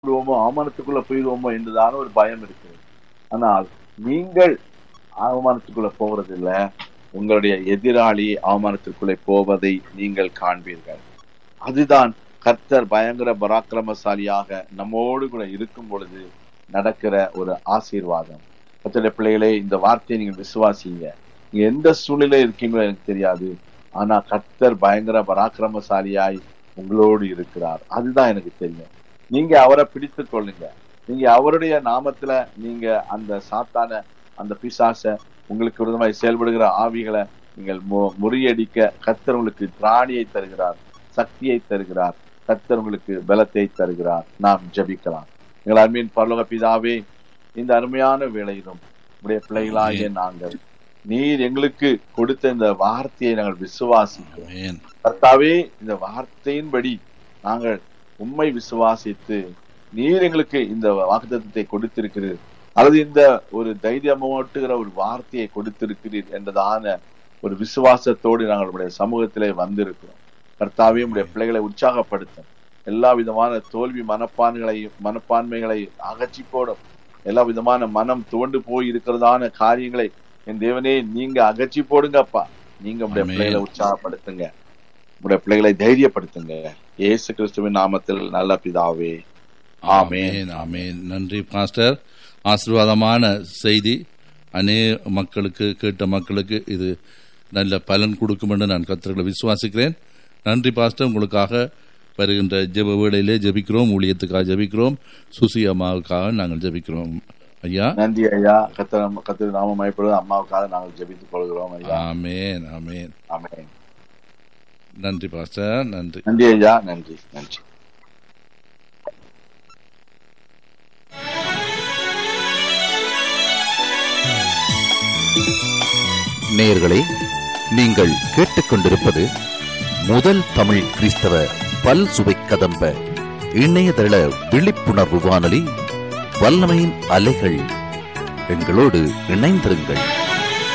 விடுவோமோ அவமானத்துக்குள்ள போயிடுவோமோ என்றுதான ஒரு பயம் இருக்கிறது ஆனால் நீங்கள் அவமானத்துக்குள்ள போவதில்ல உங்களுடைய எதிராளி அவமானத்திற்குள்ளே போவதை நீங்கள் காண்பீர்கள் அதுதான் கர்த்தர் பயங்கர பராக்கிரமசாலியாக நம்மோடு கூட இருக்கும் பொழுது நடக்கிற ஒரு ஆசீர்வாதம் கர்த்தருடைய பிள்ளைகளே இந்த வார்த்தையை நீங்க விசுவாசிங்க நீங்க எந்த சூழ்நிலை இருக்கீங்களோ எனக்கு தெரியாது ஆனா கர்த்தர் பயங்கர பராக்கிரமசாலியாய் உங்களோடு இருக்கிறார் அதுதான் எனக்கு தெரியும் நீங்க அவரை பிடித்து கொள்ளுங்க நீங்க அவருடைய நாமத்துல நீங்க அந்த சாத்தான அந்த பிசாச உங்களுக்கு விரோதமாய் செயல்படுகிற ஆவிகளை நீங்கள் மு- முறியடிக்க கர்த்தர் உங்களுக்கு திராணியை தருகிறார் சக்தியை தருகிறார் கர்த்தர் உங்களுக்கு பலத்தை தருகிறார் நாம் ஜெபிக்கலாம் எங்கள் அருமையின் பரலோக பிதாவே இந்த அருமையான வேளையிலும் உடைய பிள்ளைகளாகிய நாங்கள் நீர் எங்களுக்கு கொடுத்த இந்த வார்த்தையை நாங்கள் விசுவாசிக்கிறோம் ஆமென். கர்த்தாவே இந்த வார்த்தையின்படி நாங்கள் உண்மை விசுவாசித்து நீர் எங்களுக்கு இந்த வாக்குத்தத்தத்தை கொடுத்திருக்கிறீர் அல்லது இந்த ஒரு தைரியமூட்டுகிற ஒரு வார்த்தையை கொடுத்திருக்கிறீர் என்றதான ஒரு விசுவாசத்தோடு நாங்கள் உடைய சமூகத்திலே வந்திருக்கிறோம் கர்த்தாவே உடைய பிள்ளைகளை உற்சாகப்படுத்தும் எல்லா விதமான தோல்வி மனப்பான்களையும் மனப்பான்மைகளை அகற்றி போடும் எல்லா விதமான மனம் துவண்டு போய் இருக்கிறதான காரியங்களை என் தேவனே நீங்க அகற்றி போடுங்கப்பா நீங்க உடைய ஆமென். பிள்ளைகளை உற்சாகப்படுத்துங்க உடைய பிள்ளைகளை தைரியப்படுத்துங்க இயேசு கிறிஸ்துவின் நாமத்தில் நல்ல பிதாவே ஆமென் ஆமென் ஆமென் நன்றி பாஸ்டர் ஆசீர்வாதமான செய்தி அநேக மக்களுக்கு கேட்ட மக்களுக்கு இது நல்ல பலன் கொடுக்கும் என்று நான் கத்திரங்களை விசுவாசிக்கிறேன் நன்றி பாஸ்டர் உங்களுக்காக வருகின்ற ஜெப வேளையிலே ஜெபிக்கிறோம் ஊழியத்துக்காக ஜெபிக்கிறோம் சுசி அம்மாவுக்காக நாங்கள் ஜெபிக்கிறோம் ஐயா நன்றி ஐயா கத்திர கத்திர நாம மயப்படுவது அம்மாவுக்காக நாங்கள் ஜெபித்துக் கொள்கிறோம் ஐயா ஆமென் ஆமென் ஆமென் நன்றி பாஸ்டர் நன்றி நன்றி ஐயா நன்றி நன்றி நேயர்களே நீங்கள் கேட்டுக்கொண்டிருப்பது முதல் தமிழ் கிறிஸ்தவ பல் சுவை கதம்ப இணையதள விழிப்புணர்வு வானொலி வல்லமையின் அலைகள் எங்களோடு இணைந்திருங்கள்